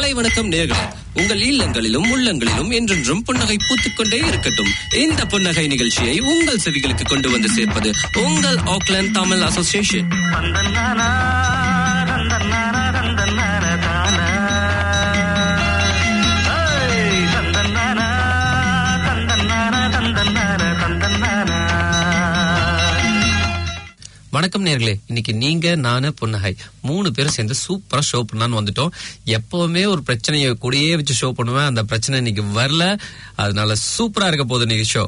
காலை வணக்கம் நேர்களே உங்கள் இல்லங்களிலும் உள்ளங்களிலும் என்றென்றும் புன்னகை பூத்துக்கொண்டே இருக்கட்டும் இந்த புன்னகை நிகழ்ச்சியை உங்கள் செவிகளுக்கு கொண்டு வந்து சேர்ப்பது உங்கள் ஆக்லாந்து தமிழ் அசோசியேஷன் தந்தன்னானா, தந்தன்னானா, தந்தன்னானா, தானா. ஏய், தந்தன்னானா, தந்தன்னானா, தந்தன்னானா, தந்தன்னானா. வணக்கம் நேர்களே இன்னைக்கு நீங்க நானு புன்னகை மூணு பேரும் சேர்ந்து சூப்பரா ஷோ பண்ணலான்னு வந்துட்டோம் எப்பவுமே ஒரு பிரச்சனையை கூடயே வச்சு ஷோ பண்ணுவேன் அந்த பிரச்சனை இன்னைக்கு வரல அதனால சூப்பரா இருக்க போகுது இன்னைக்கு ஷோ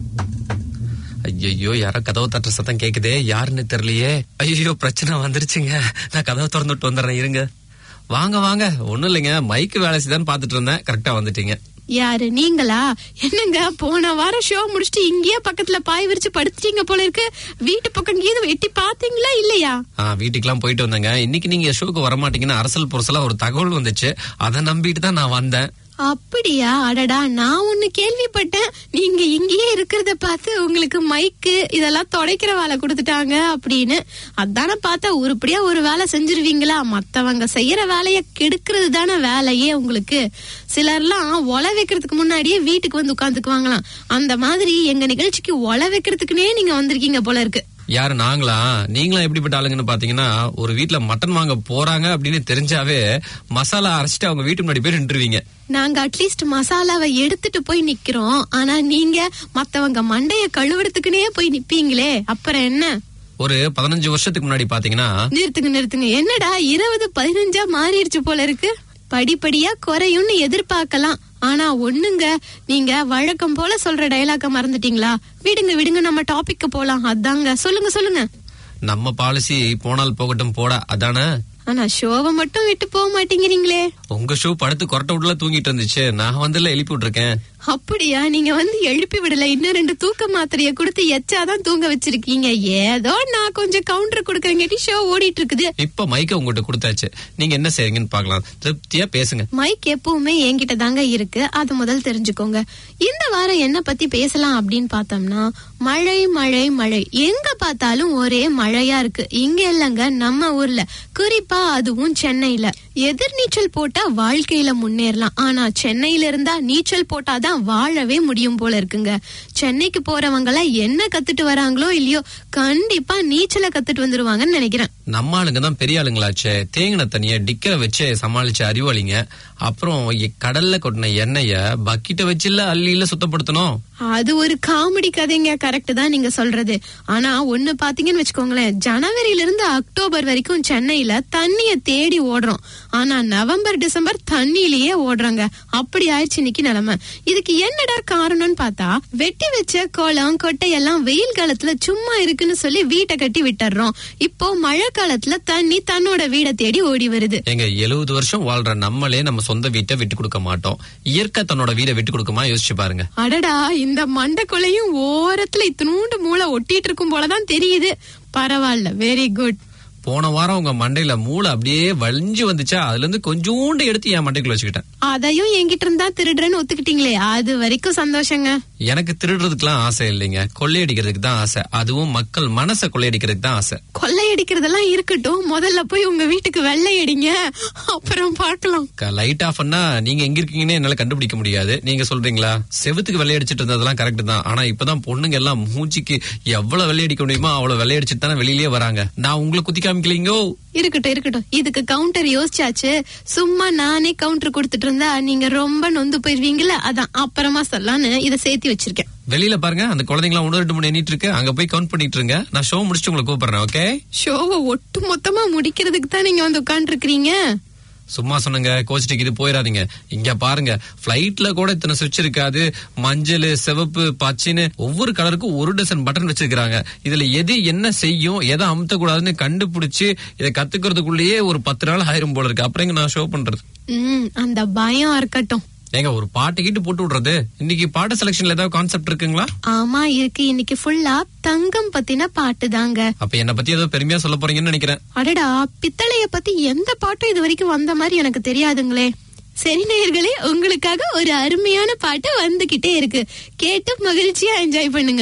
ஐயோ யாரோ கதவை தட்டுற சத்தம் கேக்குதே யாருன்னு தெரியலையே ஐயோ பிரச்சனை வந்துருச்சுங்க நான் கதவை திறந்து விட்டு வந்துடுறேன் இருங்க வாங்க வாங்க ஒண்ணும் இல்லைங்க மைக்கு வேலை செய்தான்னு பாத்துட்டு இருந்தேன் கரெக்டா வந்துட்டீங்க யாரு நீங்களா என்னங்க போன வாரம் ஷோ முடிச்சுட்டு இங்கேயே பக்கத்துல பாய் விரிச்சு படுத்துட்டீங்க போல இருக்கு வீட்டு பக்கம் கீது எட்டி பாத்தீங்களா இல்லையா ஆ வீட்டுக்கெல்லாம் போயிட்டு வந்தேங்க இன்னைக்கு நீங்க ஷோக்கு வரமாட்டீங்கன்னு அரசல் புரசலா ஒரு தகவல் வந்துச்சு அதை நம்பிட்டு தான் நான் வந்தேன் அப்படியா அடடா நான் ஒண்ணு கேள்விப்பட்டேன் நீங்க இங்கேயே இருக்கிறத பார்த்து உங்களுக்கு மைக்கு இதெல்லாம் தொடைக்கிற வேலை கொடுத்துட்டாங்க அப்படின்னு அதானே பார்த்தா உருப்படியா ஒரு வேலை செஞ்சிருவீங்களா மத்தவங்க செய்யற வேலைய கெடுக்கிறது தானே வேலையே உங்களுக்கு சிலர்லாம் ஒலை வைக்கிறதுக்கு முன்னாடியே வீட்டுக்கு வந்து உட்காந்துக்குவாங்களாம் அந்த மாதிரி எங்க நிகழ்ச்சிக்கு ஒலை வைக்கிறதுக்குனே நீங்க வந்திருக்கீங்க போல இருக்கு யாரு நாங்களா நீங்களும் எப்படிப்பட்ட ஆளுங்கன்னு பாத்தீங்கன்னா ஒரு வீட்ல மட்டன் வாங்க போறாங்க அப்படின்னு தெரிஞ்சாவே மசாலா அரைச்சிட்டு அவங்க வீட்டு முன்னாடி போய் நின்றுவீங்க நாங்க அட்லீஸ்ட் மசாலாவை எடுத்துட்டு போய் நிக்கிறோம் ஆனா நீங்க மத்தவங்க மண்டைய கழுவுறதுக்குனே போய் நிப்பீங்களே அப்புறம் என்ன ஒரு பதினஞ்சு வருஷத்துக்கு முன்னாடி பாத்தீங்கன்னா நிறுத்துங்க நிறுத்துங்க என்னடா இருபது பதினஞ்சா மாறிடுச்சு போல இருக்கு படிப்படியா குறையும்னு எதிர்பார்க்கலாம் ஆனா ஒண்ணுங்க நீங்க வழக்கம் போல சொல்ற டயலாக்க மறந்துட்டீங்களா விடுங்க விடுங்க நம்ம டாபிக் போலாம் அதாங்க சொல்லுங்க சொல்லுங்க நம்ம பாலிசி போனால் போகட்டும் போடா அதானே ஆனா ஷோவை மட்டும் விட்டு போக மாட்டேங்கிறீங்களே உங்க ஷோ படுத்து கொரட்டை விட்டுல தூங்கிட்டு இருந்துச்சு நான் வந்து எழுப்பி விட்டுருக்கேன் அப்படியா நீங்க வந்து எழுப்பி விடல இன்னும் ரெண்டு தூக்க மாத்திரைய கொடுத்து எச்சாதான் தூங்க வச்சிருக்கீங்க ஏதோ நான் கொஞ்சம் கவுண்டர் கொடுக்கறங்காட்டி ஷோ ஓடிட்டு இருக்குது இப்ப மைக்க உங்ககிட்ட கொடுத்தாச்சு நீங்க என்ன செய்றீங்கன்னு பார்க்கலாம் திருப்தியா பேசுங்க மைக் எப்பவுமே என்கிட்ட தாங்க இருக்கு அது முதல் தெரிஞ்சுக்கோங்க இந்த வாரம் என்ன பத்தி பேசலாம் அப்படின்னு பார்த்தோம்னா மழை மழை மழை எங்க பார்த்தாலும் ஒரே மழையா இருக்கு இங்க இல்லங்க நம்ம ஊர்ல குறிப்பா அதுவும் சென்னையில எதிர்நீச்சல் போட்டா வாழ்க்கையில முன்னேறலாம் ஆனா சென்னையில இருந்தா நீச்சல் போட்டாதான் வாழவே முடியும் போல இருக்குங்க சென்னைக்கு போறவங்க எல்லாம் என்ன கத்துட்டு வராங்களோ இல்லையோ கண்டிப்பா நீச்சலை கத்துட்டு வந்துருவாங்கன்னு நினைக்கிறேன் நம்ம ஆளுங்க தான் பெரிய ஆளுங்களாச்சே தேங்கின தண்ணிய டிக்கரை வச்சு சமாளிச்ச அறிவாளிங்க அப்புறம் இ- கடல்ல கொட்டின எண்ணெய பக்கெட்டை வச்சுல அள்ளியில சுத்தப்படுத்தணும் அது ஒரு காமெடி கதைங்க கரெக்ட் தான் நீங்க சொல்றது ஆனா ஒண்ணு பாத்தீங்கன்னு வச்சுக்கோங்களேன் ஜனவரியில இருந்து அக்டோபர் வரைக்கும் சென்னையில தண்ணிய தேடி ஓடுறோம் ஆனா நவம்பர் டிசம்பர் தண்ணியிலேயே ஓடுறாங்க அப்படி ஆயிடுச்சு இன்னைக்கு நிலைமை இதுக்கு என்னடா காரணம்னு பார்த்தா வெட்டி வச்ச குளம் கொட்டை எல்லாம் வெயில் காலத்துல சும்மா இருக்குன்னு சொல்லி வீட்டை கட்டி விட்டுறோம் இப்போ மழை காலத்துல தண்ணி தன்னோட வீடை தேடி ஓடி வருது எங்க எழுபது வருஷம் வாழ்ற நம்மளே நம்ம சொந்த வீட்டை விட்டு கொடுக்க மாட்டோம் இயற்கை தன்னோட வீடை விட்டு கொடுக்குமா யோசிச்சு பாருங்க அடடா இந்த மண்டைக்குள்ளையும் ஓரத்துல இத்தினூண்டு மூளை ஒட்டிட்டு இருக்கும் போலதான் தெரியுது பரவாயில்ல வெரி குட் போன வாரம் உங்க மண்டையில மூளை அப்படியே வலிஞ்சு வந்துச்சா அதுல இருந்து கொஞ்சோண்டு எடுத்து என் மண்டைக்குள்ள வச்சுக்கிட்டேன் அதையும் என்கிட்ட இருந்தா திருடுறேன்னு ஒத்துக்கிட்டீங்களே அது வரைக்கும் சந்தோஷங்க எனக்கு திருடுறதுக்குலாம் ஆசை இல்லைங்க கொள்ளையடிக்கிறதுக்கு தான் ஆசை அதுவும் மக்கள் மனசை கொள்ளையடிக்கிறதுக்கு தான் ஆசை கொள்ளையடிக்கிறதெல்லாம் இருக்கட்டும் முதல்ல போய் உங்க வீட்டுக்கு வெள்ளை அடிங்க அப்புறம் பார்க்கலாம் லைட் ஆஃப் பண்ணா நீங்க எங்க இருக்கீங்கன்னு என்னால கண்டுபிடிக்க முடியாது நீங்க சொல்றீங்களா செவுத்துக்கு வெள்ளையடிச்சிட்டு இருந்ததெல்லாம் கரெக்ட் தான் ஆனா இப்பதான் பொண்ணுங்க எல்லாம் மூஞ்சிக்கு எவ்வளவு வெள்ளையடிக்க முடியுமோ அவ்வளவு வெள்ளையடிச்சிட்டு தானே வெளியிலேயே வராங்க நான் உங்களை குத்தி காமிக்கலீங்கோ இருக்கட்டும் இருக்கட்டும் இதுக்கு கவுண்டர் யோசிச்சாச்சு சும்மா நானே கவுண்டர் கொடுத்துட்டு இருந்தா நீங்க ரொம்ப நொந்து போயிருவீங்கல்ல அதான் அப்புறமா சொல்லலான்னு இதை சேர்த்து வச்சிருக்கேன் வெளியில பாருங்க அந்த குழந்தைங்களாம் ஒன்று ரெண்டு மூணு எண்ணிட்டு இருக்கு அங்க போய் கவுண்ட் பண்ணிட்டு இருங்க நான் ஷோ முடிச்சுட்டு உங்களை கூப்பிடுறேன் ஓகே ஷோவை ஒட்டு மொத்தமா முடிக்கிறதுக்கு தான் நீங்க வந்து உட்காந்துருக்கீங்க சும்மா சொன்னங்க கோச்சிட்டு இது போயிடாதீங்க இங்க பாருங்க பிளைட்ல கூட இத்தனை சுவிட்ச் இருக்காது மஞ்சள் சிவப்பு பச்சைன்னு ஒவ்வொரு கலருக்கும் ஒரு டசன் பட்டன் வச்சிருக்காங்க இதுல எது என்ன செய்யும் எதை அமுத்த கூடாதுன்னு கண்டுபிடிச்சு இதை கத்துக்கிறதுக்குள்ளேயே ஒரு பத்து நாள் ஆயிரும் போல இருக்கு அப்புறம் எங்க நான் ஷோ பண்றது ம் அந்த பயம் இருக்கட்டும் ஏங்க ஒரு பாட்டு கீட்டு போட்டு விடுறது இன்னைக்கு பாட்டு செலக்ஷன்ல ஏதாவது கான்செப்ட் இருக்குங்களா ஆமா இருக்கு இன்னைக்கு ஃபுல்லா தங்கம் பத்தின பாட்டு தாங்க அப்ப என்ன பத்தி ஏதோ பெருமையா சொல்ல போறீங்கன்னு நினைக்கிறேன் அடடா பித்தளைய பத்தி எந்த பாட்டும் இது வரைக்கும் வந்த மாதிரி எனக்கு தெரியாதுங்களே சரி நேயர்களே உங்களுக்காக ஒரு அருமையான பாட்டு வந்துகிட்டே இருக்கு கேட்டு மகிழ்ச்சியா என்ஜாய் பண்ணுங்க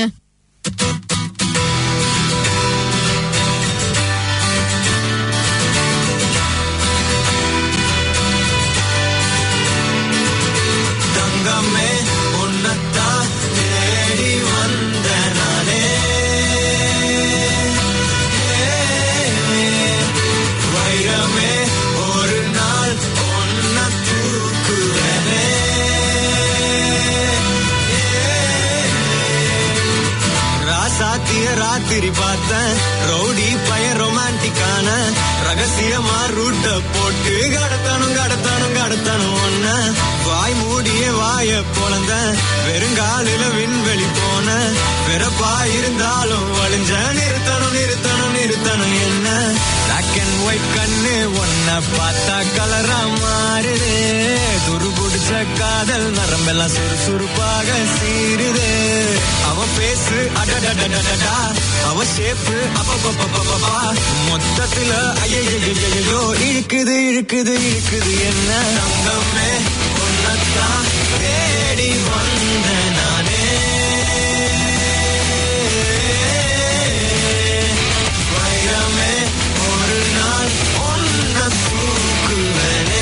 ஆ ராத்திரி பார்த்தேன் ரவுடி பய ரொமான்டிக்கான ரகசியமா ரூட்ட போட்டு கடத்தணும் கடத்தணும் கடத்தணும் ஒன்ன வாய் மூடிய வாய பொழந்த வெறுங்காலில விண்வெளி போன வெறப்பா இருந்தாலும் வழிஞ்ச நிறுத்தணும் நிறுத்தணும் நிறுத்தணும் என்ன பிளாக் அண்ட் ஒயிட் கண்ணு ஒன்ன பார்த்தா கலரா மாறுது துரு பிடிச்ச காதல் நரம்பெல்லாம் சுறுசுறுப்பாக சீருது அவன் பேசு அடடடடடடா அவ ஷேப்பு அப்பப்பப்பப்பப்பா மொத்தத்துல ஐயோ இழுக்குது இழுக்குது இழுக்குது என்ன தங்கமே உன்னத்தான் தேடி வந்த நானே வைரமே ஒரு நாள் ஒன்ன தூக்குவனே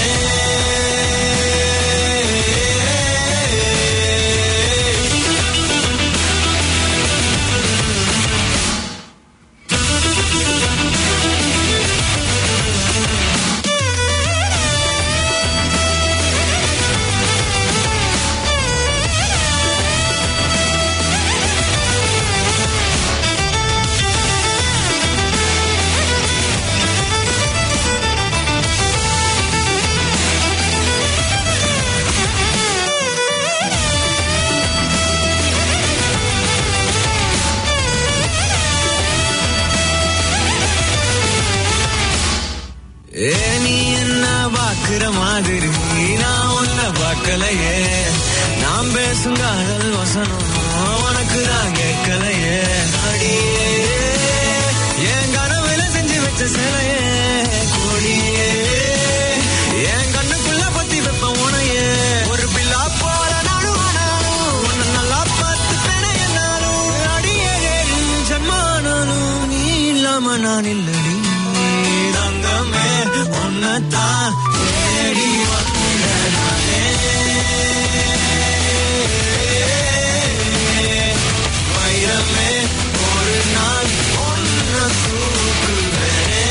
ஏ நீ என்ன பாக்குற மாதிரி நான் உன்ன பார்க்கலையே நான் பேசும் காதல் வசனம் உனக்கு நான் கேட்கலையே அடியே என் கனவுல செஞ்சு வச்ச சிலையே கொடியே என் கண்ணுக்குள்ள பத்தி வைப்ப உனையே ஒரு பில்லா போல நானும் ஆனாலும் உன்னை நல்லா பார்த்துப்பேனே என்னாலும் அடியே ஜன்மானாலும் நீ இல்லாம நான் இல்லடி தங்கமே உன்னத்தான் தேடி வந்த நானே வைரமே ஒரு நாள் ஒன்ன தூக்குவேனே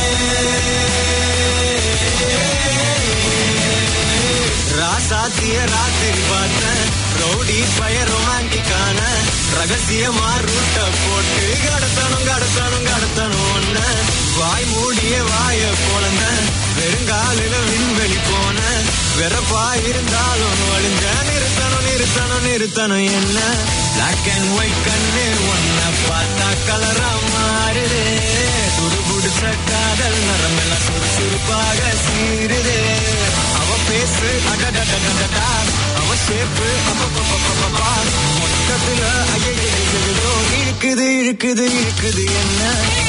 ராசாத்திய ராத்திரி பார்த்தேன் ரவுடி பய ரொமான்டிக்கான ரகசியமா ரூட்ட போட்டு கடத்தணும் கடத்தணும் கடத்தணும் ஒன்ன வாய் மூடிய வாய பொழந்த வெறுங்காலில விண்வெளி போன வெறப்பா இருந்தாலும் வழிஞ்ச நிறுத்தணும் நிறுத்தணும் நிறுத்தணும் என்ன பிளாக் அண்ட் ஒயிட் கண்ணு ஒன்ன பார்த்தா கலரா மாறுது துரு புடிச்ச காதல் நரம்பெல்லாம் சுறுசுறுப்பாக சீருது அவ பேசு அடடடடடடா அவ ஷேப்பு அப்பப்பப்பப்பப்பா மொத்தத்துல ஐயோ இழுக்குது இழுக்குது இழுக்குது என்ன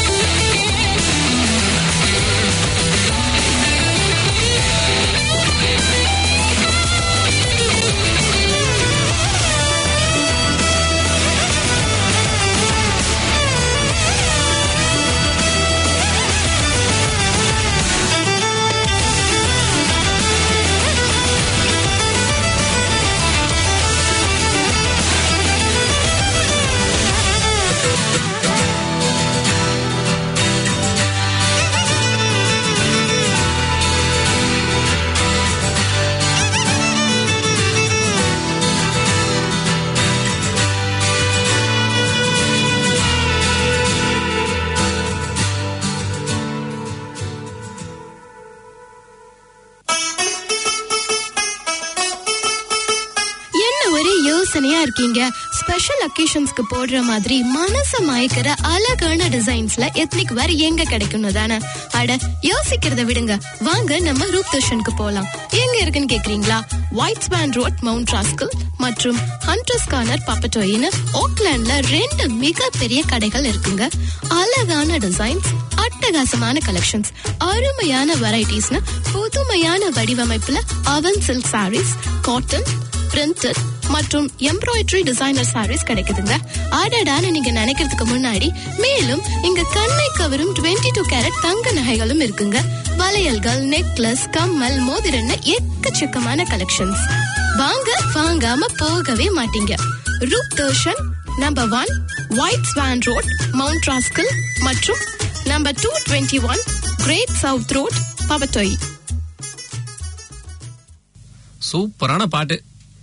என்ன ஒரே யோசனையா இருக்கீங்க ஸ்பெஷல் அக்கேஷன்ஸ்க்கு போடுற மாதிரி மனச மயக்கிற அழகான டிசைன்ஸ்ல எத்னிக் வேர் எங்க கிடைக்கும்னு தானே அட யோசிக்கிறத விடுங்க வாங்க நம்ம ரூப் தர்ஷனுக்கு போலாம் எங்க இருக்குன்னு கேக்குறீங்களா White Swan Road Mount Roskill மற்றும் ஹண்டர்ஸ் கார்னர் பாப்பட்டோயின்னு ஓக்லாண்ட்ல ரெண்டு மிகப்பெரிய கடைகள் இருக்குங்க அழகான டிசைன்ஸ் அட்டகாசமான கலெக்ஷன்ஸ் அருமையான வெரைட்டிஸ்னு புதுமையான வடிவமைப்புல அவன் சில்க் சாரீஸ் காட்டன் பிரிண்டட் மற்றும் எம்ப்ராய்டரி டிசைனர் சாரீஸ் கிடைக்குதுங்க ஆடாடான்னு நீங்க நினைக்கிறதுக்கு முன்னாடி மேலும் இங்க கண்ணை கவரும் 22 டூ கேரட் தங்க நகைகளும் இருக்குங்க வளையல்கள் நெக்லஸ் கம்மல் மோதிரன்னு எக்கச்சக்கமான கலெக்ஷன்ஸ் வாங்க வாங்காம போகவே மாட்டீங்க Roop Darshan number one White Swan Road Mount Roskill மற்றும் number two twenty one Great South Road Papatoetoe சூப்பரான பாட்டு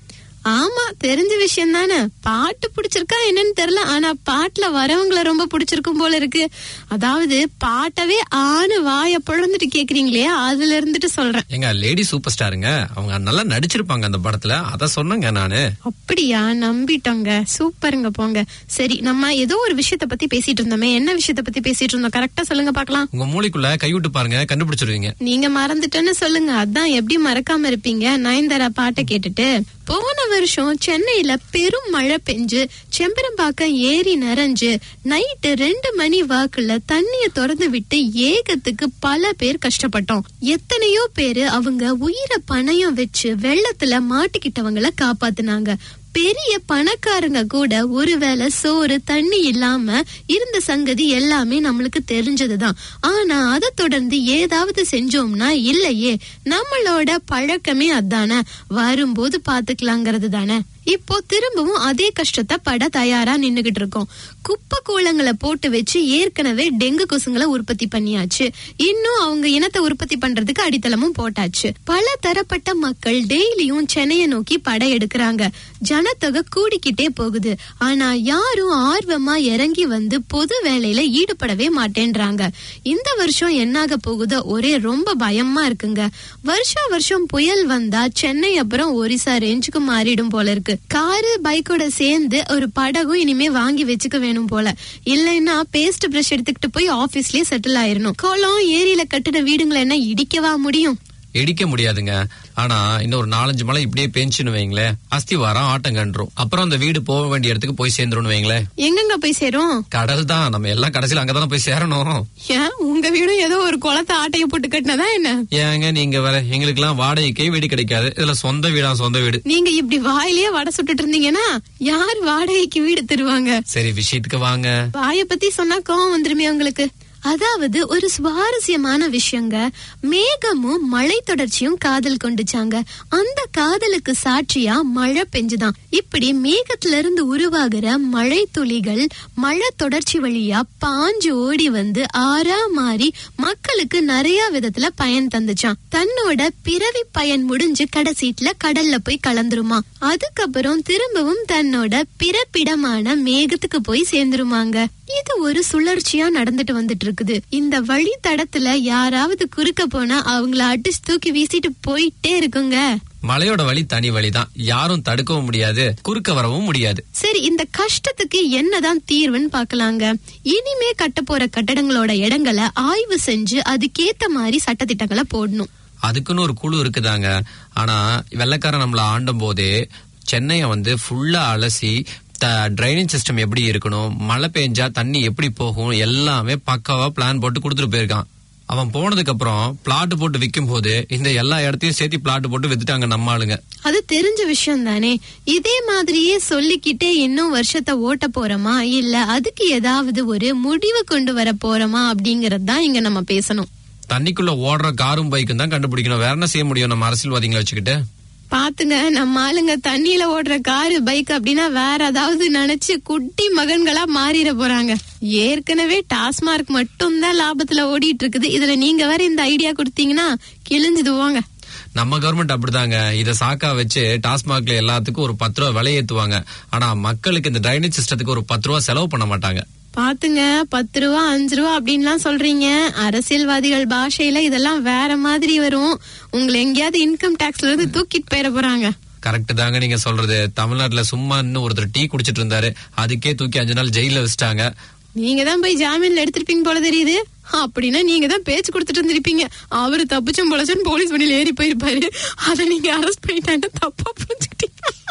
ஆமா தெரிஞ்ச விஷயம் தானே பாட்டு பிடிச்சிருக்கா என்னன்னு தெரியல ஆனா பாட்டுல வரவங்கள ரொம்ப பிடிச்சிருக்கும் போல இருக்கு அதாவது பாட்டவே ஆணு வாய பிழந்துட்டு கேக்குறீங்களே அதுல இருந்துட்டு சொல்றேன் எங்க லேடி சூப்பர் ஸ்டாருங்க அவங்க நல்லா நடிச்சிருப்பாங்க அந்த படத்துல அத சொன்னேங்க நானு அப்படியா நம்பிட்டோங்க சூப்பருங்க போங்க சரி நம்ம ஏதோ ஒரு விஷயத்த பத்தி பேசிட்டு இருந்தோமே என்ன விஷயத்த பத்தி பேசிட்டு இருந்தோம் கரெக்டா சொல்லுங்க பாக்கலாம் உங்க மூளைக்குள்ள கைவிட்டு பாருங்க கண்டுபிடிச்சிருவீங்க நீங்க மறந்துட்டேன்னு சொல்லுங்க அதான் எப்படி மறக்காம இருப்பீங்க நயன்தாரா பாட்டை கேட்டுட்டு போன வருஷம் சென்னையில பெரும் மழை பெஞ்சு செம்பரம்பாக்கம் ஏரி நிறைஞ்சு நைட்டு ரெண்டு மணி வாக்குல தண்ணிய திறந்து விட்டு ஏகத்துக்கு பல பேர் கஷ்டப்பட்டோம் எத்தனையோ பேரு அவங்க உயிரை பணயம் வச்சு வெள்ளத்துல மாட்டிக்கிட்டவங்கள காப்பாத்துனாங்க பெரிய பணக்காரங்க கூட ஒருவேளை சோறு தண்ணி இல்லாம இருந்த சங்கதி எல்லாமே நம்மளுக்கு தெரிஞ்சதுதான் ஆனா அதை தொடர்ந்து ஏதாவது செஞ்சோம்னா இல்லையே நம்மளோட பழக்கமே அதானே வரும்போது பாத்துக்கலாங்கிறது தானே இப்போ திரும்பவும் அதே கஷ்டத்தை பட தயாரா நின்னுகிட்டு இருக்கோம் குப்பை கூளங்களை போட்டு வச்சு ஏற்கனவே டெங்கு கொசுங்களை உற்பத்தி பண்ணியாச்சு இன்னும் அவங்க இனத்தை உற்பத்தி பண்றதுக்கு அடித்தளமும் போட்டாச்சு பல தரப்பட்ட மக்கள் டெய்லியும் சென்னையை நோக்கி படையெடுக்கிறாங்க ஜனத்தொகை கூடிக்கிட்டே போகுது ஆனா யாரும் ஆர்வமா இறங்கி வந்து பொது வேலையில ஈடுபடவே மாட்டேன்றாங்க இந்த வருஷம் என்னாக போகுதோ ஒரே ரொம்ப பயமா இருக்குங்க வருஷா வருஷம் புயல் வந்தா சென்னை அப்புறம் ஒரிசா ரேஞ்சுக்கு மாறிடும் போல இருக்கு காரு பைக்கோட சேர்ந்து ஒரு படகும் இனிமே வாங்கி வச்சுக்க வேணும் போல இல்லைன்னா பேஸ்ட் பிரஷ் எடுத்துக்கிட்டு போய் ஆபீஸ்லயே செட்டில் ஆயிரணும் குளம் ஏரியில கட்டின வீடுங்களை என்ன இடிக்கவா முடியும் இடிக்க முடியாதுங்க ஆனா இன்னும் ஒரு நாலஞ்சு மழை இப்படியே பெஞ்சுன்னு வைங்களேன் அஸ்திவாரம் ஆட்டம் கண்டுரும் அப்புறம் அந்த வீடு போக வேண்டிய இடத்துக்கு போய் சேர்ந்துருன்னு வைங்களேன் எங்கெங்க போய் சேரும் கடல் தான் நம்ம எல்லாம் கடைசியில அங்கதானே போய் சேரணும் ஏன் உங்க வீடும் ஏதோ ஒரு குளத்தை ஆட்டைய போட்டு கட்டினதா என்ன ஏங்க நீங்க வேற எங்களுக்கு எல்லாம் வாடகைக்கே வீடு கிடைக்காது இதுல சொந்த வீடா சொந்த வீடு நீங்க இப்படி வாயிலேயே வடை சுட்டுட்டு இருந்தீங்கன்னா யார் வாடகைக்கு வீடு தருவாங்க சரி விஷயத்துக்கு வாங்க வாய பத்தி சொன்னா கோவம் வந்துருமே உங்களுக்கு அதாவது ஒரு சுவாரஸ்யமான விஷயங்க மேகமும் மழை தொடர்ச்சியும் காதல் கொண்டுச்சாங்க அந்த காதலுக்கு சாட்சியா மழை பெஞ்சுதான் இப்படி மேகத்துல இருந்து உருவாகிற மழை துளிகள் மழை தொடர்ச்சி வழியா பாஞ்சு ஓடி வந்து ஆறா மாறி மக்களுக்கு நிறைய விதத்துல பயன் தந்துச்சான் தன்னோட பிறவி பயன் முடிஞ்சு கடைசீட்ல கடல்ல போய் கலந்துருமா அதுக்கப்புறம் திரும்பவும் தன்னோட பிறப்பிடமான மேகத்துக்கு போய் சேர்ந்துருமாங்க இது ஒரு சுழற்சியா நடந்துட்டு வந்துட்டு இருக்குது இந்த வழி தடத்துல யாராவது குறுக்க போனா அவங்கள அடிச்சு தூக்கி வீசிட்டு போயிட்டே இருக்குங்க மலையோட வழி தனி வழிதான் யாரும் தடுக்கவும் முடியாது குறுக்க வரவும் முடியாது சரி இந்த கஷ்டத்துக்கு என்னதான் தீர்வுன்னு பாக்கலாங்க இனிமே கட்ட போற கட்டடங்களோட இடங்களை ஆய்வு செஞ்சு அதுக்கேத்த மாதிரி சட்டத்திட்டங்களை போடணும் அதுக்குன்னு ஒரு குழு இருக்குதாங்க ஆனா வெள்ளக்காரன் நம்மள ஆண்டும் போதே சென்னைய வந்து ஃபுல்லா அலசி ட்ரைனேஜ் சிஸ்டம் எப்படி இருக்கணும் மழை பெஞ்சா தண்ணி எப்படி போகும் எல்லாமே பக்காவா பிளான் போட்டு கொடுத்துட்டு போயிருக்கான் அவன் போனதுக்கு அப்புறம் பிளாட் போட்டு விற்கும் போது இந்த எல்லா இடத்தையும் சேர்த்து பிளாட் போட்டு வித்துட்டாங்க நம்ம ஆளுங்க அது தெரிஞ்ச விஷயம் தானே இதே மாதிரியே சொல்லிக்கிட்டே இன்னும் வருஷத்தை ஓட்ட போறோமா இல்ல அதுக்கு ஏதாவது ஒரு முடிவு கொண்டு வர போறோமா அப்படிங்கறது தான் இங்க நம்ம பேசணும் தண்ணிக்குள்ள ஓடுற காரும் பைக்கும் தான் கண்டுபிடிக்கணும் வேற என்ன செய்ய முடியும் நம்ம அரசியல்வாதிகளை வச்சுக்கிட்டு பாத்துங்க நம்ம ஆளுங்க தண்ணியில ஓடுற காரு பைக் அப்படின்னா வேற ஏதாவது நினைச்சு குட்டி மகன்களா மாறிட போறாங்க ஏற்கனவே டாஸ்மார்க் மட்டும் தான் லாபத்துல ஓடிட்டு இருக்குது இதுல நீங்க வேற இந்த ஐடியா கொடுத்தீங்கன்னா கிழிஞ்சுதுவாங்க நம்ம கவர்மெண்ட் அப்படிதாங்க இத சாக்கா வச்சு டாஸ்மாக்ல எல்லாத்துக்கும் ஒரு பத்து ரூபா விலை ஏத்துவாங்க ஆனா மக்களுக்கு இந்த ட்ரைனேஜ் சிஸ்டத்துக்கு ஒரு பத்து ரூபா செலவு பண்ண மாட்டாங்க பாத்துங்க பத்து ரூபா அஞ்சு ரூபா அப்படின்லாம் சொல்றீங்க அரசியல்வாதிகள் பாஷையில இதெல்லாம் வேற மாதிரி வரும் உங்களை எங்கேயாவது இன்கம் டாக்ஸ்ல இருந்து தூக்கிட்டு போயிட போறாங்க கரெக்ட் தாங்க நீங்க சொல்றது தமிழ்நாட்டுல சும்மா இன்னும் ஒருத்தர் டீ குடிச்சிட்டு இருந்தாரு அதுக்கே தூக்கி அஞ்சு நாள் ஜெயில வச்சுட்டாங்க நீங்க தான் போய் ஜாமீன்ல எடுத்திருப்பீங்க போல தெரியுது அப்படின்னா நீங்க தான் பேச்சு கொடுத்துட்டு இருந்திருப்பீங்க அவரு தப்பிச்சும் பொழைச்சும் போலீஸ் வண்டியில ஏறி போயிருப்பாரு அத நீங்க அரெஸ்ட் பண்ணிட்டாங்க தப்பா புரிஞ்சுக்கிட்டீங்க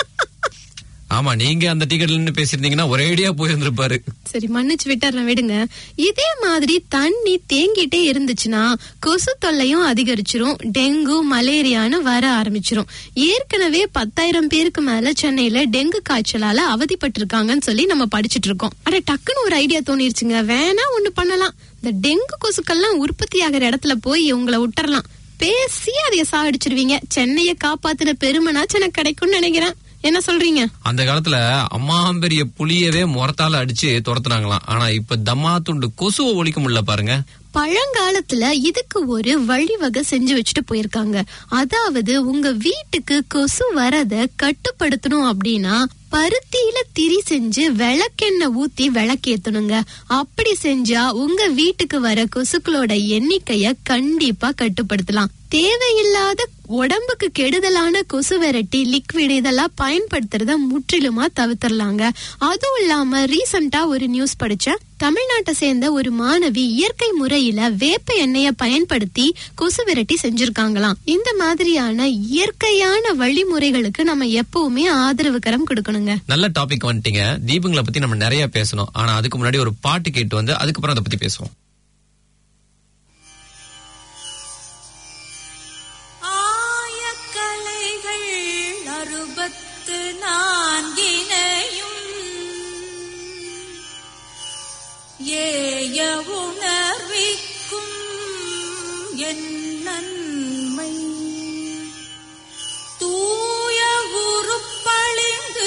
ஆமா நீங்க அந்த டிக்கெட்ல நின்னு பேசியிருந்தீங்கன்னா ஒரேடியா போயிருந்திருப்பாரு சரி மன்னிச்சு விட்டுறேன் விடுங்க இதே மாதிரி தண்ணி தேங்கிட்டே இருந்துச்சுன்னா கொசு தொல்லையும் அதிகரிச்சிரும் டெங்கு மலேரியான்னு வர ஆரம்பிச்சிரும் ஏற்கனவே பத்தாயிரம் பேருக்கு மேல சென்னையில டெங்கு காய்ச்சலால அவதிப்பட்டிருக்காங்கன்னு சொல்லி நம்ம படிச்சிட்டு இருக்கோம் அட டக்குன்னு ஒரு ஐடியா தோணிருச்சுங்க வேணா ஒண்ணு பண்ணலாம் இந்த டெங்கு கொசுக்கள்லாம் உற்பத்தி ஆகிற இடத்துல போய் உங்களை விட்டுறலாம் பேசி அதைய சாகடிச்சிருவீங்க சென்னையை காப்பாத்தின பெருமைனாச்சும் எனக்கு கிடைக்கும்னு நினைக்கிறேன் என்ன சொல்றீங்க அந்த காலத்துல அம்மாம்பெரிய புளியவே முறத்தால அடிச்சு துரத்துனாங்களாம் ஆனா இப்ப தம்மா துண்டு கொசுவை ஒழிக்க முடியல பாருங்க பழங்காலத்துல இதுக்கு ஒரு வழிவகை செஞ்சு வச்சுட்டு போயிருக்காங்க அதாவது உங்க வீட்டுக்கு கொசு வரத கட்டுப்படுத்தணும் அப்படின்னா பருத்தியில திரி செஞ்சு விளக்கெண்ணெய் ஊத்தி விளக்கேத்தணுங்க அப்படி செஞ்சா உங்க வீட்டுக்கு வர கொசுக்களோட எண்ணிக்கைய கண்டிப்பா கட்டுப்படுத்தலாம் தேவையில்லாத உடம்புக்கு கெடுதலான கொசு விரட்டி லிக்விட் இதெல்லாம் பயன்படுத்துறத முற்றிலுமா தவிர்த்திடலாங்க அதுவும் இல்லாம ரீசெண்டா ஒரு நியூஸ் படிச்சேன் தமிழ்நாட்டை சேர்ந்த ஒரு மாணவி இயற்கை முறையில வேப்ப எண்ணெய பயன்படுத்தி கொசு விரட்டி செஞ்சிருக்காங்களாம் இந்த மாதிரியான இயற்கையான வழிமுறைகளுக்கு நம்ம எப்பவுமே ஆதரவு கரம் கொடுக்கணுங்க நல்ல டாபிக் வந்துட்டீங்க தீபங்களை பத்தி நம்ம நிறைய பேசணும் ஆனா அதுக்கு முன்னாடி ஒரு பாட்டு கேட்டு வந்து அதுக்கப்புறம் அதை பத்தி பேசுவோம் ஆயக்கலைகள் அறுபத்து நான்கினையும் ஏய உணர்விக்கும் என் நன்மை தூய உருப்பளிந்து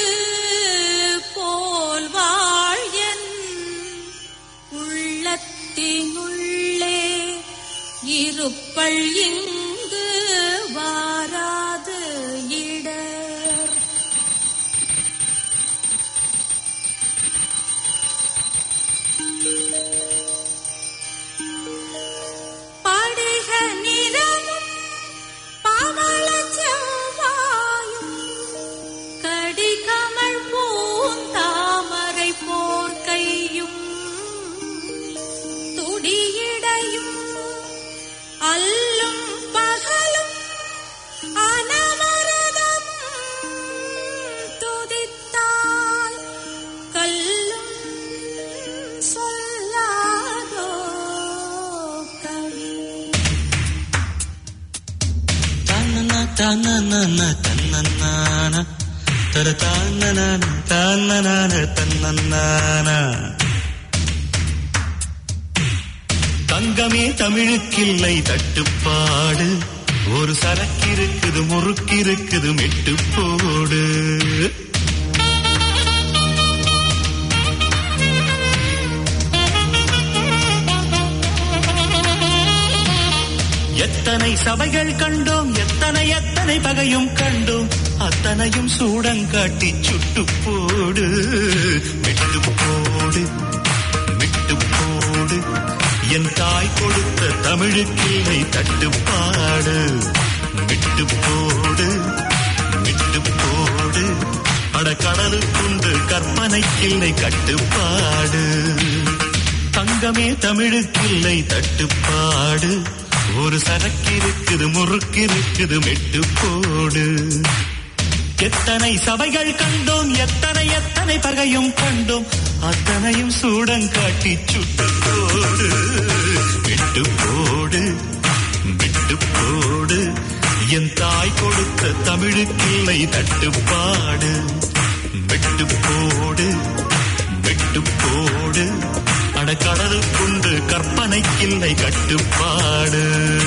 போல் வாழ்யன் உள்ளத்தினுள்ளே இருப்பள் இங்கு வாராது இடர் படிக நிறமும் பவள செவ்வாயும் கடிகமழ் பூந்தாமரை போர்க்கையும் துடியிடையும் அல்லும் பகலும் அனவரதம் துதித்தால் கல்லும் சொல்லாதோ கவி தன்னன தன்னன தன்னனான தர தன்னனான தன்னனான தன்னனான தங்கமே தமிழுக்கில்லை தட்டுப்பாடு ஒரு சரக்கிருக்குது முறுக்கிருக்குது மெட்டு போடு எத்தனை சபைகள் கண்டோம் எத்தனை எத்தனை பகையும் கண்டோம் அத்தனையும் சூடங்காட்டி சுட்டு போடு விட்டு போடு விட்டு போடு என் தாய் கொடுத்த தமிழுக்கில்லை தட்டுப்பாடு விட்டு போடு விட்டு போடு அட கடலுக்குண்டு கற்பனைக்கில்லை கட்டுப்பாடு தங்கமே தமிழுக்கில்லை தட்டுப்பாடு ஒரு சரக்கிருக்குது முறுக்கிருக்குது மெட்டு போடு எத்தனை சபைகள் கண்டோம் எத்தனை எத்தனை பகையும் கண்டோம் அத்தனையும் சூடங்காட்டி சுட்டு போடு விட்டு போடு விட்டு போடு என் தாய் கொடுத்த தமிழுக்கில்லை தட்டுப்பாடு விட்டு போடு விட்டு போடு அட கடலுக்குண்டு கற்பனைக்கில்லை கட்டுப்பாடு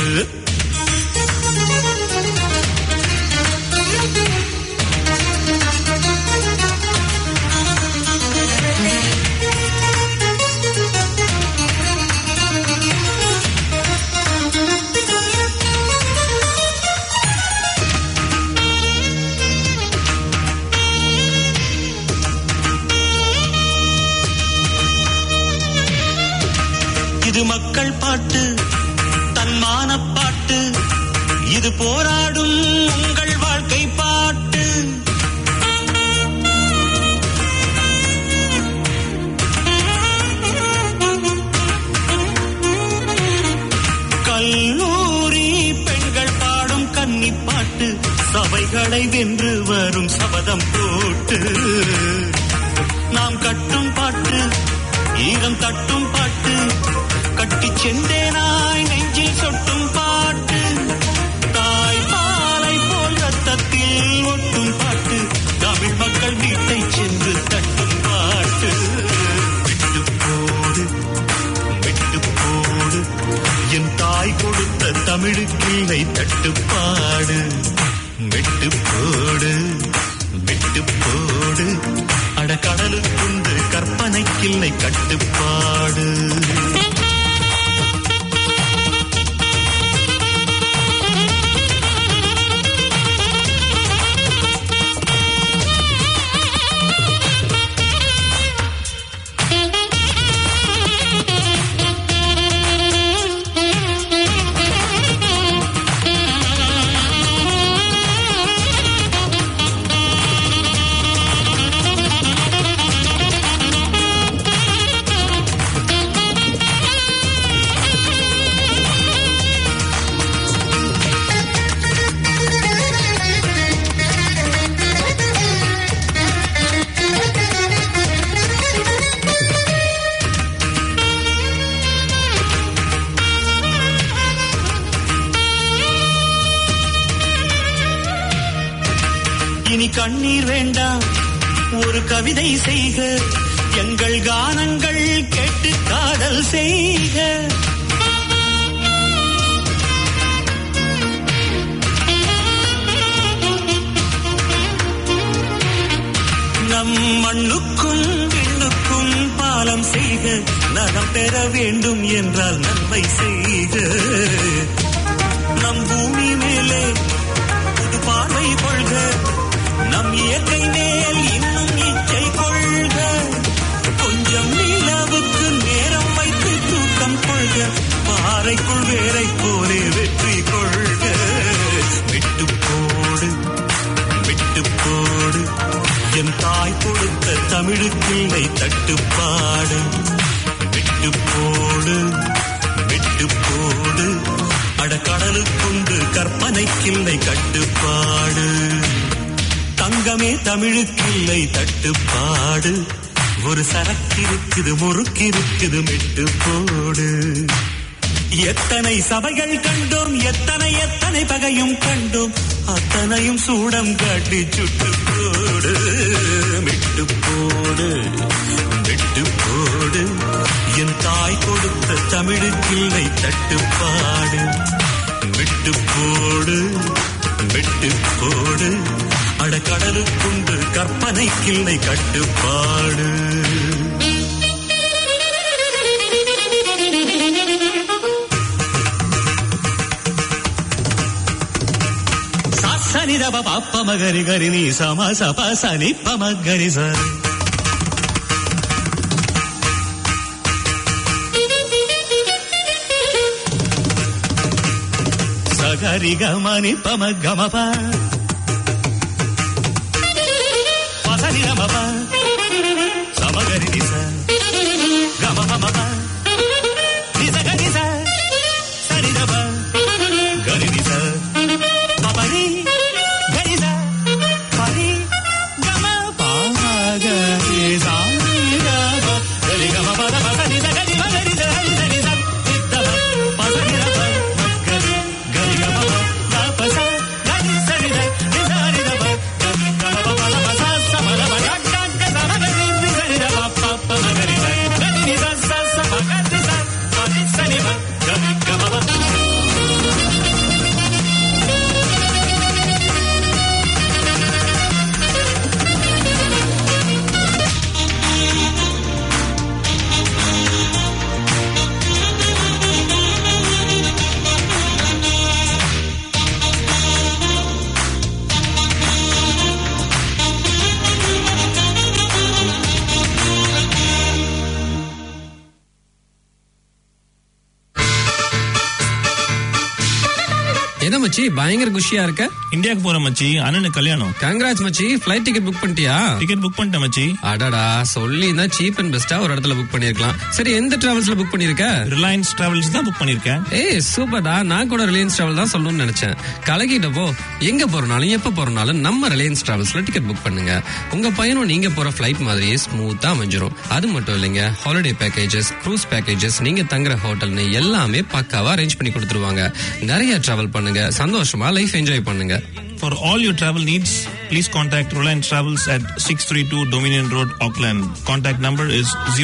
இது மக்கள் பாட்டு தன்மான பாட்டு இது போராடும் உங்கள் வாழ்க்கை பாட்டு கல்லூரி பெண்கள் பாடும் கன்னி பாட்டு சபைகளை வென்று வரும் சபதம் போட்டு நாம் கட்டும் பாட்டு ஈரம் தட்டும் பாட்டு கட்டிச் சென்றேனாய் நெஞ்சில் சொட்டும் பாட்டு தாய் பாலை போல் ரத்தத்தில் ஒட்டும் பாட்டு தமிழ் மக்கள் வீட்டை சென்று தட்டும் பாட்டு விட்டு போடு விட்டு போடு என் தாய் கொடுத்த தமிழுக்கில்லை தட்டுப்பாடு விட்டு போடு விட்டு போடு அட கடலுக்குண்டு கற்பனைக்கில்லை கட்டுப்பாடு இனி கண்ணீர் வேண்டாம் ஒரு கவிதை செய்க எங்கள் கானங்கள் கேட்டு காதல் செய்க நம் மண்ணுக்கும் விண்ணுக்கும் பாலம் செய்க நலம் பெற வேண்டும் என்றால் நன்மை செய்க நம் பூமி மேலே புது பார்வை கொள்க நம் இயற்கை மேல் இன்னும் இச்சை கொள்க கொஞ்சம் நிலவுக்கு நேரம் வைத்து தூக்கம் கொள்க பாறைக்குள் வேரை போலே வெற்றி கொள்க விட்டு போடு விட்டு போடு என் தாய் கொடுத்த தமிழுக்கில்லை தட்டுப்பாடு விட்டு போடு விட்டு போடு அடக்கடலுக்குண்டு கற்பனைக்கில்லை கட்டுப்பாடு தங்கமே தமிழுக்கில்லை தட்டுப்பாடு ஒரு சரக்கிருக்குது முறுக்கிருக்குது மெட்டு போடு எத்தனை சபைகள் கண்டோம் எத்தனை எத்தனை பகையும் கண்டோம் அத்தனையும் சூடம் காட்டி சுட்டு போடு விட்டு போடு விட்டு போடு என் தாய் கொடுத்த தமிழுக்கில்லை தட்டுப்பாடு விட்டு போடு விட்டு போடு அடக்கடலுக்குண்டு கற்பனைக்கில்லை கட்டுப்பாடு సనిదప పప్పమ గరి గరి నీ సమ సప సని పమ గరి స సగరి గమని పమ గమ ప పసని గమ ప సమగరి ని స గమ పమ ప ని స గరి స సని దప గరి ని స పపరి గరి స పరి గమ పాగరి సా గమ గరి గమ పద పసని ద గరి మ గరి స హరి సని స నిద్దమ పసని ద ప గరి గరి గమ ప ద ప స గరి సని ద ని స ని ద ప గరి గమ ప ప ద ప స స మ ద ప డ డ గ స మ గరి ని స ని ద ప ప ప మ గరి స గరి ని స స స ప గరి స ప ని స ని ప గరి గమ ప என்ன மச்சி பயங்கர குஷியா இருக்க இந்தியாவுக்கு போற மச்சி அண்ணனுக்கு கல்யாணம் கங்கராஜ் மச்சி ஃபிளைட் டிக்கெட் புக் பண்ணிட்டியா டிக்கெட் புக் பண்ணிட்டேன் மச்சி அடடா சொல்லி சீப் அண்ட் பெஸ்டா ஒரு இடத்துல புக் பண்ணிருக்கலாம் சரி எந்த டிராவல்ஸ்ல புக் பண்ணிருக்க ரிலையன்ஸ் டிராவல்ஸ் தான் புக் பண்ணிருக்கேன் ஏய் சூப்பர்டா நான் கூட ரிலையன்ஸ் டிராவல் தான் சொல்லணும்னு நினைச்சேன் கலகிட்டப்போ எங்க போறனாலும் எப்ப போறனாலும் நம்ம ரிலையன்ஸ் டிராவல்ஸ்ல டிக்கெட் புக் பண்ணுங்க உங்க பயணம் நீங்க போற ஃபிளைட் மாதிரியே ஸ்மூத்தா அமைஞ்சிரும் அது மட்டும் இல்லைங்க ஹாலிடே பேக்கேஜஸ் க்ரூஸ் பேக்கேஜஸ் நீங்க தங்குற ஹோட்டல்னு எல்லாமே பக்காவா அரேஞ்ச் பண்ணி கொடுத்துருவாங்க நிறைய டிராவல் பண்ணுங்க சந்தோஷமா லைஃப் என்ஜாய் பண்ணுங்க For all your travel needs, please contact Reliance Travels at 632 Dominion Road, Auckland. Contact number is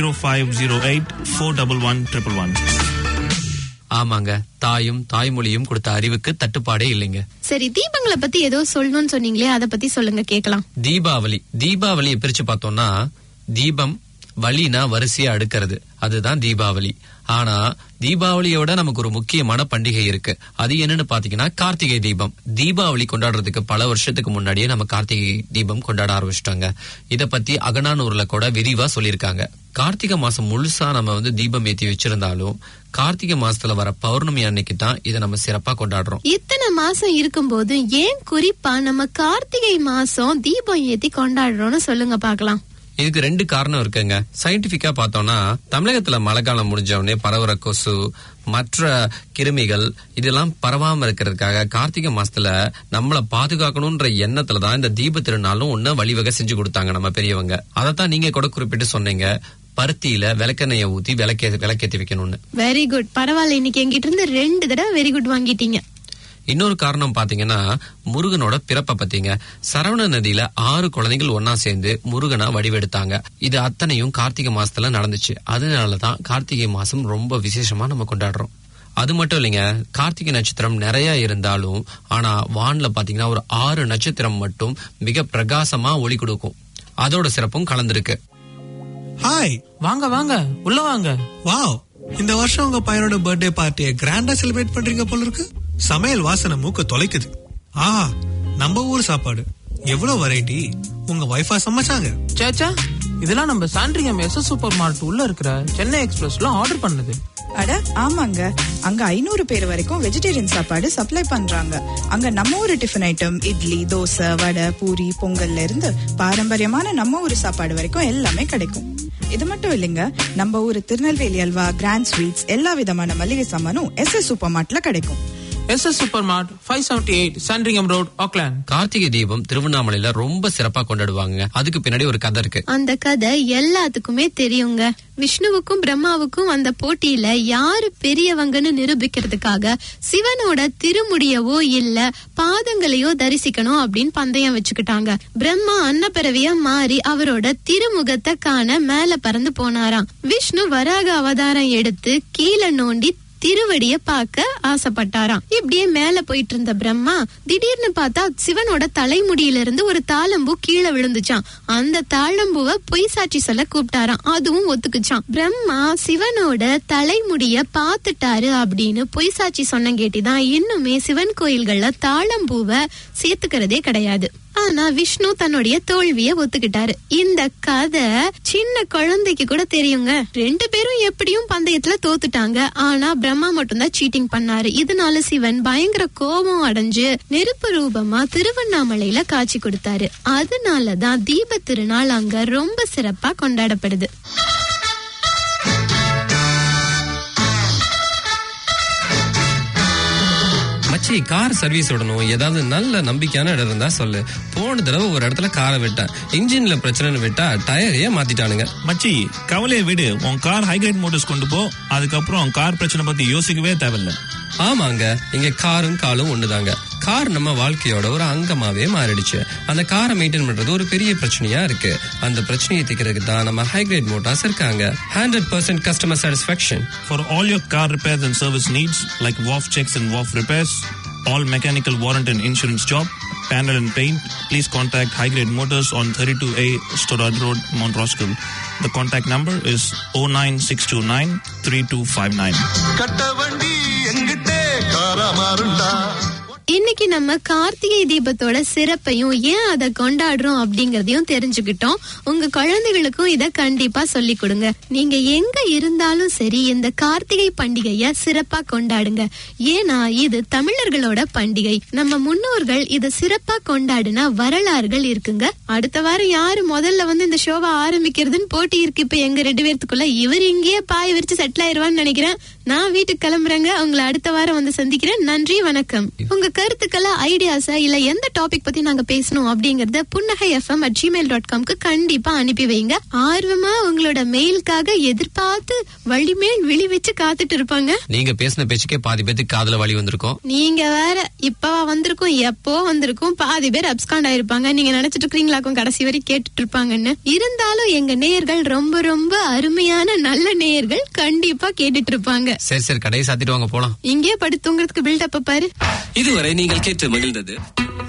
0508 411 111. ஆமாங்க தாயும் தாய்மொழியும் கொடுத்த அறிவுக்கு தட்டுப்பாடே இல்லைங்க சரி தீபங்களை பத்தி ஏதோ சொல்லணும்னு சொன்னீங்களே அத பத்தி சொல்லுங்க கேக்கலாம் தீபாவளி தீபாவளியை பிரிச்சு பார்த்தோம்னா தீபம் வழினா வரிசையா அடுக்கிறது அதுதான் தீபாவளி ஆனா தீபாவளியோட நமக்கு ஒரு முக்கியமான பண்டிகை இருக்கு அது என்னன்னு பாத்தீங்கன்னா கார்த்திகை தீபம் தீபாவளி கொண்டாடுறதுக்கு பல வருஷத்துக்கு முன்னாடியே நம்ம கார்த்திகை தீபம் கொண்டாட ஆரம்பிச்சிட்டாங்க இத பத்தி அகனானூர்ல கூட விரிவா சொல்லியிருக்காங்க கார்த்திகை மாசம் முழுசா நம்ம வந்து தீபம் ஏத்தி வச்சிருந்தாலும் கார்த்திகை மாசத்துல வர பௌர்ணமி அன்னைக்கு தான் இதை நம்ம சிறப்பா கொண்டாடுறோம் இத்தனை மாசம் இருக்கும்போது ஏன் குறிப்பா நம்ம கார்த்திகை மாசம் தீபம் ஏத்தி கொண்டாடுறோம்னு சொல்லுங்க பாக்கலாம் இதுக்கு ரெண்டு காரணம் இருக்குங்க சயின்டிபிக்கா பார்த்தோம்னா தமிழகத்துல மழை காலம் முடிஞ்ச உடனே பரவுற கொசு மற்ற கிருமிகள் இதெல்லாம் பரவாம இருக்கிறதுக்காக கார்த்திகை மாசத்துல நம்மள பாதுகாக்கணும்ன்ற எண்ணத்துல தான் இந்த தீப திருநாளும் ஒண்ணு வழிவகை செஞ்சு கொடுத்தாங்க நம்ம பெரியவங்க அதைத்தான் நீங்க கூட குறிப்பிட்டு சொன்னீங்க பருத்தியில விளக்கெண்ணெயை ஊத்தி விளக்கே விளக்கேத்தி வைக்கணும்னு வெரி குட் பரவாயில்ல இன்னைக்கு என்கிட்ட இருந்து ரெண்டு தடவை வெரி குட் வாங்கிட்டீங்க இன்னொரு காரணம் பாத்தீங்கன்னா முருகனோட பிறப்பை பத்திங்க சரவண நதியில ஆறு குழந்தைகள் ஒன்னா சேர்ந்து முருகனா வடிவெடுத்தாங்க இது அத்தனையும் கார்த்திகை மாசத்துல நடந்துச்சு அதனாலதான் கார்த்திகை மாசம் ரொம்ப விசேஷமா நம்ம கொண்டாடுறோம் அது மட்டும் இல்லைங்க கார்த்திகை நட்சத்திரம் நிறைய இருந்தாலும் ஆனா வான்ல பாத்தீங்கன்னா ஒரு ஆறு நட்சத்திரம் மட்டும் மிக பிரகாசமா ஒளி கொடுக்கும் அதோட சிறப்பும் கலந்திருக்கு ஹாய் வாங்க வாங்க உள்ள வாங்க வாவ் இந்த வருஷம் உங்க பையனோட பர்த்டே பார்ட்டியை கிராண்டா செலிப்ரேட் பண்றீங்க போல இருக்கு சமையல் வாசனை மூக்க தொலைக்குது ஆ நம்ம ஊர் சாப்பாடு எவ்வளவு வெரைட்டி உங்க வைஃபா சமைச்சாங்க சேச்சா இதெல்லாம் நம்ம சாண்ட்ரியம் எஸ் சூப்பர் மார்ட் உள்ள இருக்கிற சென்னை எக்ஸ்பிரஸ்ல ஆர்டர் பண்ணது அட ஆமாங்க அங்க ஐநூறு பேர் வரைக்கும் வெஜிடேரியன் சாப்பாடு சப்ளை பண்றாங்க அங்க நம்ம ஊரு டிஃபன் ஐட்டம் இட்லி தோசை வடை பூரி பொங்கல்ல இருந்து பாரம்பரியமான நம்ம ஊரு சாப்பாடு வரைக்கும் எல்லாமே கிடைக்கும் இது மட்டும் இல்லைங்க நம்ம ஊரு திருநெல்வேலி அல்வா கிராண்ட் ஸ்வீட்ஸ் எல்லா விதமான மளிகை சாமானும் எஸ் எஸ் சூப்பர் மார்ட்ல கிடைக்கும் S S super mart five seventy eight Sandringham road Auckland Karthigai Deepam திருவண்ணாமலையில ரொம்ப சிறப்பா கொண்டாடுவாங்க அதுக்கு பின்னாடி ஒரு கதை இருக்கு அந்த கதை எல்லாத்துக்குமே தெரியுங்க விஷ்ணுவுக்கும் பிரம்மாவுக்கும் அந்த போட்டியில யாரு பெரியவங்கன்னு நிரூபிக்கிறதுக்காக சிவனோட திருமுடியவோ இல்ல பாதங்களையோ தரிசிக்கணும் அப்படின்னு பந்தயம் வச்சுக்கிட்டாங்க பிரம்மா அன்னப்பிறவியா மாறி அவரோட திருமுகத்தை காண மேல பறந்து போனாராம் விஷ்ணு வராக அவதாரம் எடுத்து கீழே நோண்டி திருவடிய பார்க்க ஆசைப்பட்டாராம் இப்படியே மேல போயிட்டு இருந்த பிரம்மா திடீர்னு பார்த்தா சிவனோட தலைமுடியில இருந்து ஒரு தாளம்பூ கீழே விழுந்துச்சான் அந்த தாளம்பூவை பொய் சாட்சி சொல்ல கூப்பிட்டாராம் அதுவும் ஒத்துக்குச்சான் பிரம்மா சிவனோட தலைமுடிய பார்த்துட்டாரு அப்படின்னு பொய் சாட்சி சொன்ன கேட்டிதான் இன்னுமே சிவன் கோயில்கள்ல தாளம்பூவை சேர்த்துக்கிறதே கிடையாது ஆனா விஷ்ணு தன்னுடைய தோல்விய ஒத்துக்கிட்டாரு இந்த கதை சின்ன குழந்தைக்கு கூட தெரியுங்க ரெண்டு பேரும் எப்படியும் பந்தயத்துல தோத்துட்டாங்க ஆனா பிரம்மா மட்டும்தான் சீட்டிங் பண்ணாரு இதனால சிவன் பயங்கர கோபம் அடைஞ்சு நெருப்பு ரூபமா திருவண்ணாமலையில காட்சி கொடுத்தாரு அதனாலதான் தீப திருநாள் அங்க ரொம்ப சிறப்பா கொண்டாடப்படுது மச்சி கார் சர்வீஸ் விடணும் ஏதாவது நல்ல நம்பிக்கையான இடம் இருந்தா சொல்லு போன தடவை ஒரு இடத்துல காரை விட்டேன் இன்ஜின்ல பிரச்சனைன்னு விட்டா டயரையே மாத்திட்டானுங்க மச்சி கவலையை விடு உன் கார் ஹைகிரேட் மோட்டர்ஸ் கொண்டு போ அதுக்கப்புறம் கார் பிரச்சனை பத்தி யோசிக்கவே தேவையில்ல ஆமாங்க இங்க காரும் காலும் ஒண்ணுதாங்க கார் நம்ம வாழ்க்கையோட ஒரு அங்கமாவே மாறிடுச்சு அந்த காரை மெயின்டைன் பண்றது ஒரு பெரிய பிரச்சனையா இருக்கு அந்த பிரச்சனையை தீர்க்கிறதுக்கு தான் நம்ம ஹைகிரேட் மோட்டார்ஸ் இருக்காங்க hundred percent customer satisfaction For all your car repairs and service needs, like WAF checks and WAF repairs, all mechanical warrant and insurance job, panel and paint, please contact High Grade Motors on 32A Storad Road, Mount Roskill. The contact number is 09629 3259. கட்ட வண்டி எங்கிட்டே காரா மாறுண்டா இன்னைக்கு நம்ம கார்த்திகை தீபத்தோட சிறப்பையும் ஏன் அதை கொண்டாடுறோம் அப்படிங்கறதையும் தெரிஞ்சுக்கிட்டோம் உங்க குழந்தைகளுக்கும் இத கண்டிப்பா சொல்லி கொடுங்க நீங்க எங்க இருந்தாலும் சரி இந்த கார்த்திகை பண்டிகைய சிறப்பா கொண்டாடுங்க ஏன்னா இது தமிழர்களோட பண்டிகை நம்ம முன்னோர்கள் இத சிறப்பா கொண்டாடின வரலாறுகள் இருக்குங்க அடுத்த வாரம் யாரு முதல்ல வந்து இந்த ஷோவை ஆரம்பிக்கிறதுன்னு போட்டி இருக்கு இப்ப எங்க ரெண்டு பேர்த்துக்குள்ள இவர் இங்கேயே பாய் விரிச்சு செட்டில் ஆயிருவான்னு நினைக்கிறேன் நான் வீட்டுக்கு கிளம்புறேங்க உங்களை அடுத்த வாரம் வந்து சந்திக்கிறேன் நன்றி வணக்கம் உங்க கருத்துக்களை ஐடியாஸ இல்ல எந்த டாபிக் பத்தி நாங்க பேசணும் அப்படிங்கறத Punnagai FM at Gmail dot காம்க்கு கண்டிப்பா அனுப்பி வைங்க ஆர்வமா உங்களோட மெயிலுக்காக எதிர்பார்த்து வழிமேல் விழி வச்சு காத்துட்டு இருப்பாங்க நீங்க பேசின பேச்சுக்கே பாதி பேத்துக்கு காதுல வலி வந்திருக்கும் நீங்க வேற இப்பவா வந்திருக்கும் எப்போ வந்திருக்கும் பாதி பேர் அப்ஸ்காண்ட் ஆயிருப்பாங்க நீங்க நினைச்சிட்டு இருக்கீங்களாக்கும் கடைசி வரை கேட்டுட்டு இருப்பாங்கன்னு இருந்தாலும் எங்க நேயர்கள் ரொம்ப ரொம்ப அருமையான நல்ல நேயர்கள் கண்டிப்பா கேட்டுட்டு இருப்பாங்க சரி சரி கடையை சாத்திட்டு வாங்க போலாம் இங்கே படுத்துங்கிறதுக்கு பில்டப் பாரு இதுவரை நீங்கள் கேட்டு மகிழ்ந்தது